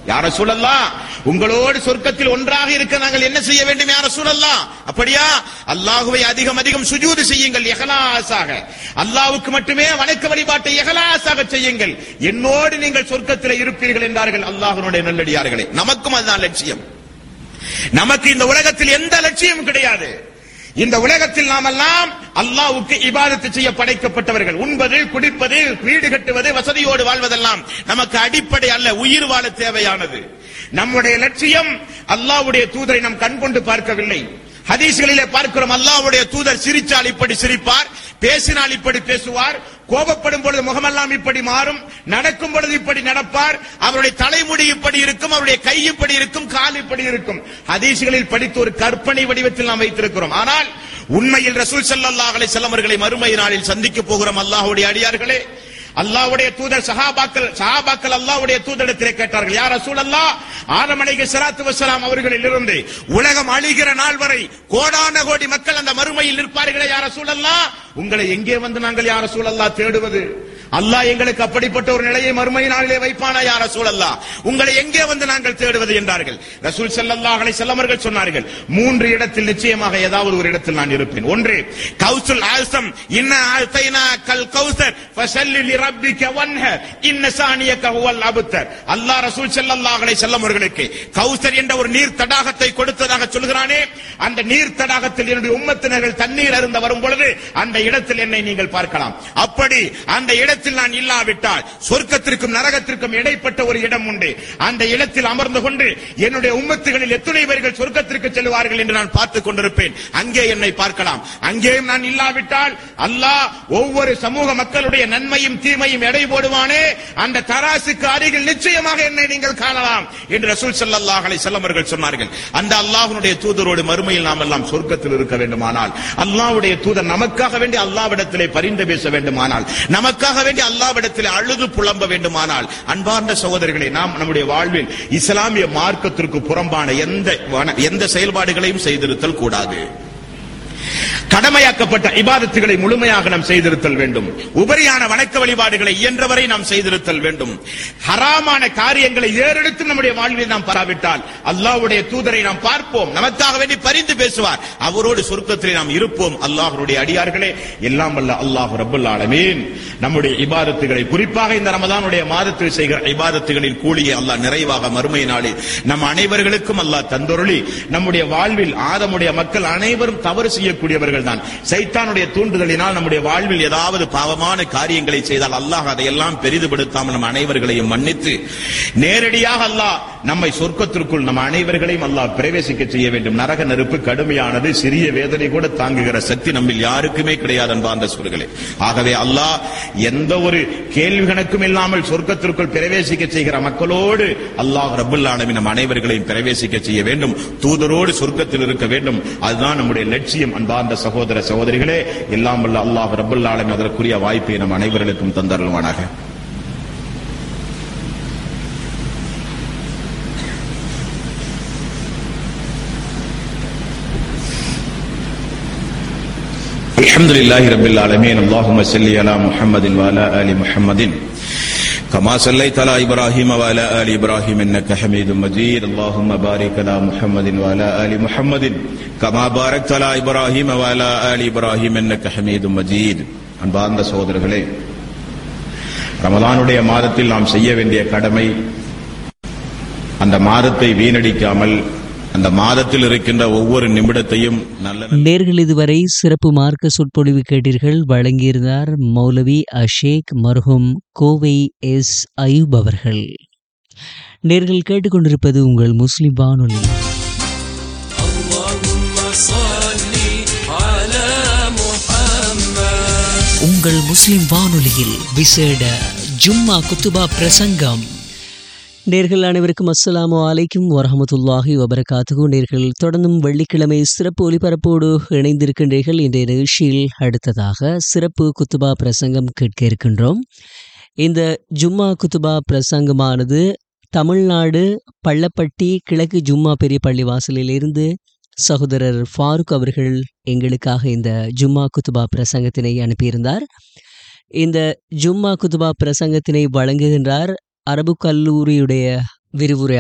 யார சூழல்லாம் உங்களோடு சொர்க்கத்தில் ஒன்றாக இருக்க நாங்கள் என்ன செய்ய வேண்டும் யார சூழல்லாம் அப்படியா அல்லாஹுவை அதிகம் அதிகம் சுஜூது செய்யுங்கள் எகலாசாக அல்லாஹ்வுக்கு மட்டுமே வணக்க வழிபாட்டை எகலாசாக செய்யுங்கள் என்னோடு நீங்கள் சொர்க்கத்தில் இருப்பீர்கள் என்றார்கள் அல்லாஹ்வுடைய நல்லடியார்களே நமக்கும் அதுதான் லட்சியம் நமக்கு இந்த உலகத்தில் எந்த லட்சியம் கிடையாது இந்த உலகத்தில் நாமெல்லாம் அல்லாஹ்வுக்கு இபாதத்து செய்ய படைக்கப்பட்டவர்கள் உண்பது குடிப்பது வீடு கட்டுவது வசதியோடு வாழ்வதெல்லாம் நமக்கு அடிப்படை அல்ல உயிர் வாழ தேவையானது நம்முடைய லட்சியம் அல்லாஹ்வுடைய தூதரை நாம் கண்கொண்டு பார்க்கவில்லை ஹதீஸ்களிலே பார்க்கிறோம் அல்லாஹ்வுடைய தூதர் சிரிச்சால் இப்படி சிரிப்பார் பேசினால் இப்படி பேசுவார் கோபப்படும் பொழுது முகமெல்லாம் இப்படி மாறும் நடக்கும் பொழுது இப்படி நடப்பார் அவருடைய தலைமுடி இப்படி இருக்கும் அவருடைய கை இப்படி இருக்கும் கால் இப்படி இருக்கும் ஹதீஸ்களில் படித்து ஒரு கற்பனை வடிவத்தில் நாம் வைத்திருக்கிறோம் ஆனால் உண்மையில் ரசூல் ஸல்லல்லாஹு அலைஹி வஸல்லம் அவர்களை மறுமை நாளில் சந்திக்க போகிறோம் அல்லாஹ்வுடைய அடியார்களே அல்லாஹ்வுடைய தூதர் சஹாபாக்கள் சஹாபாக்கள் அல்லாஹ்வுடைய தூதரிடத்திலே கேட்டார்கள் யார் ரசூல் அல்லாஹ் ஆதம் அலைஹி ஸலாத்து வஸலாம் அவர்களில் இருந்து உலகம் அழிகிற நாள் வரை கோடான கோடி மக்கள் அந்த மறுமையில் நிற்பார்களே யார் ரசூல் அல்லாஹ் உங்களை எங்கே வந்து நாங்கள் யார் ரசூல் அல்லாஹ் தேடுவது அல்லாஹ் எங்களுக்கு அப்படிப்பட்ட ஒரு நிலையை மறுமை நாளிலே வைப்பானா யார் ரசூல் அல்லாஹ் உங்களை எங்கே வந்து நாங்கள் தேடுவது என்றார்கள் ரசூல் ஸல்லல்லாஹு அலைஹி வஸல்லம் அவர்கள் சொன்னார்கள் மூன்று இடத்தில் நிச்சயமாக ஏதாவது ஒரு இடத்தில் நான் இருப்பேன் ஒன்று கௌசுல் ஆசம் இன்ன ஆத்தைனா கல் கௌசர் ஃபஸல்லி லிரப்பிக வன்ஹர் இன்ன சானியக ஹுவல் அபுத்தர் அல்லாஹ் ரசூல் ஸல்லல்லாஹு அலைஹி வஸல்லம் அவர்களுக்கு கௌசர் என்ற ஒரு நீர் தடாகத்தை கொடுத்ததாக சொல்கிறானே அந்த நீர் தடாகத்தில் என்னுடைய உம்மத்தினர்கள் தண்ணீர் அருந்த வரும் பொழுது அந்த இடத்தில் என்னை நீங்கள் பார்க்கலாம் அப்படி அந்த இடத்தில் நான் இல்லாவிட்டால் சொர்க்கத்திற்கும் நரகத்திற்கும் இடைப்பட்ட ஒரு இடம் உண்டு அந்த இடத்தில் அமர்ந்து கொண்டு என்னுடைய உம்மத்துகளில் எத்தனை பேர்கள் சொர்க்கத்திற்கு செல்வார்கள் என்று நான் பார்த்துக் கொண்டிருப்பேன் அங்கே என்னை பார்க்கலாம் அங்கேயும் நான் இல்லாவிட்டால் அல்லாஹ் ஒவ்வொரு சமூக மக்களுடைய நன்மையும் தீமையும் எடை போடுவானே அந்த தராசுக்கு அருகில் நிச்சயமாக என்னை நீங்கள் காணலாம் என்று ரசூல் ஸல்லல்லாஹு அலைஹி வஸல்லம் அவர்கள் சொன்னார்கள் அந்த அல்லாஹ்வுடைய தூதரோடு மறுமையில் நாம் எல்லாம் சொர்க்கத்தில் இருக்க வேண்டுமானால் அல்லாஹ்வுடைய தூதர் நமக்காக வேண்டி அல்லாஹ்விடத்திலே பரிந்து பேச வேண்டுமானால் நமக்காக வேண்டி அல்லாஹ்விடத்திலே அழுது புலம்ப வேண்டுமானால் அன்பார்ந்த சகோதரர்களே நாம் நம்முடைய வாழ்வில் இஸ்லாமிய மார்க்கத்திற்கு புறம்பான எந்த வன- எந்த செயல்பாடுகளையும் செய்திருத்தல் கூடாது கடமையாக்கப்பட்ட இபாதத்துகளை முழுமையாக நாம் செய்திருத்தல் வேண்டும் உபரியான வணக்க வழிபாடுகளை இயன்றவரை நாம் செய்திருத்தல் வேண்டும் ஹராமான காரியங்களை ஏறெடுத்து நம்முடைய வாழ்வில் நாம் பராவிட்டால் அல்லாஹ்வுடைய தூதரை நாம் பார்ப்போம் நமக்காக வேண்டி பரிந்து பேசுவார் அவரோடு சொர்க்கத்திலே நாம் இருப்போம் அல்லாஹ்வுடைய அடியார்களே எல்லாம் வல்ல அல்லாஹ் ரப்பல் ஆலமீன் நம்முடைய இபாதத்துகளை குறிப்பாக இந்த ரமதானுடைய மாதத்தில் செய்கிற இபாதத்துகளின் கூலியை அல்லாஹ் நிறைவாக மறுமை நாளில் நம் அனைவர்களுக்கும் அல்லாஹ் தந்தொருளி நம்முடைய வாழ்வில் ஆதமுடைய மக்கள் அனைவரும் தவறு செய்யக்கூடியவர்கள் தான் சைத்தானுடைய தூண்டுதலினால் நம்முடைய வாழ்வில் ஏதாவது பாவமான காரியங்களை செய்தால் அல்லாஹ் அதையெல்லாம் பெரிதுபடுத்தாமல் நம் அனைவர்களையும் மன்னித்து நேரடியாக அல்லாஹ் நம்மை சொர்க்கத்திற்குள் நம் அனைவர்களையும் அல்லாஹ் பிரவேசிக்க செய்ய வேண்டும் நரக நெருப்பு கடுமையானது சிறிய வேதனை கூட தாங்குகிற சக்தி நம்மில் யாருக்குமே கிடையாது அன்பார்ந்த சொல்களே ஆகவே அல்லாஹ் எந்த ஒரு கேள்வி கணக்கும் இல்லாமல் சொர்க்கத்திற்குள் பிரவேசிக்க செய்கிற மக்களோடு அல்லாஹ் ரபுல் ஆலமீன் நம் அனைவர்களையும் பிரவேசிக்க செய்ய வேண்டும் தூதரோடு சொர்க்கத்தில் இருக்க வேண்டும் அதுதான் நம்முடைய லட்சியம் அன்பார்ந்த சகோதர சகோதரிகளே எல்லாம் வல்ல அல்லாஹ் ரபுல் ஆலமீன் அதற்குரிய வாய்ப்பை நம் அனைவர்களுக்கும் தந்தருள்வானாக الحمد لله رب العالمين اللهم صل على محمد وعلى ال محمد كما صليت على ابراهيم وعلى ال ابراهيم انك حميد مجيد اللهم بارك على محمد وعلى ال محمد كما باركت على ابراهيم وعلى ال ابراهيم انك حميد مجيد அன்பார்ந்த சகோதரர்களே ரமலானுடைய மாதத்தில் நாம் செய்ய வேண்டிய கடமை அந்த மாதத்தை வீணடிக்காமல் அந்த மாதத்தில் இருக்கின்ற ஒவ்வொரு நிமிடத்தையும் நல்ல நேர்கள் இதுவரை சிறப்பு மார்க்க சொற்பொழிவு கேட்டீர்கள் வழங்கியிருந்தார் மௌலவி அஷேக் மர்ஹூம் கோவை எஸ் அயூப் அவர்கள் நேர்கள் கேட்டுக்கொண்டிருப்பது உங்கள் முஸ்லிம் வானொலி உங்கள் முஸ்லிம் வானொலியில் விசேட ஜும்மா குத்துபா பிரசங்கம் நேர்கள் அனைவருக்கும் அஸ்ஸலாமு அலைக்கும் வரஹமத்துல்லாஹி வபரகாத்துகு நேர்கள் தொடர்ந்தும் வெள்ளிக்கிழமை சிறப்பு ஒலிபரப்போடு இணைந்திருக்கின்றீர்கள் இன்றைய நிகழ்ச்சியில் அடுத்ததாக சிறப்பு குத்துபா பிரசங்கம் கேட்க இருக்கின்றோம் இந்த ஜும்மா குத்துபா பிரசங்கமானது தமிழ்நாடு பள்ளப்பட்டி கிழக்கு ஜும்மா பெரிய பள்ளி வாசலிலிருந்து சகோதரர் ஃபாரூக் அவர்கள் எங்களுக்காக இந்த ஜும்மா குத்துபா பிரசங்கத்தினை அனுப்பியிருந்தார் இந்த ஜும்மா குத்துபா பிரசங்கத்தினை வழங்குகின்றார் அரபு கல்லூரியுடைய விரிவுரை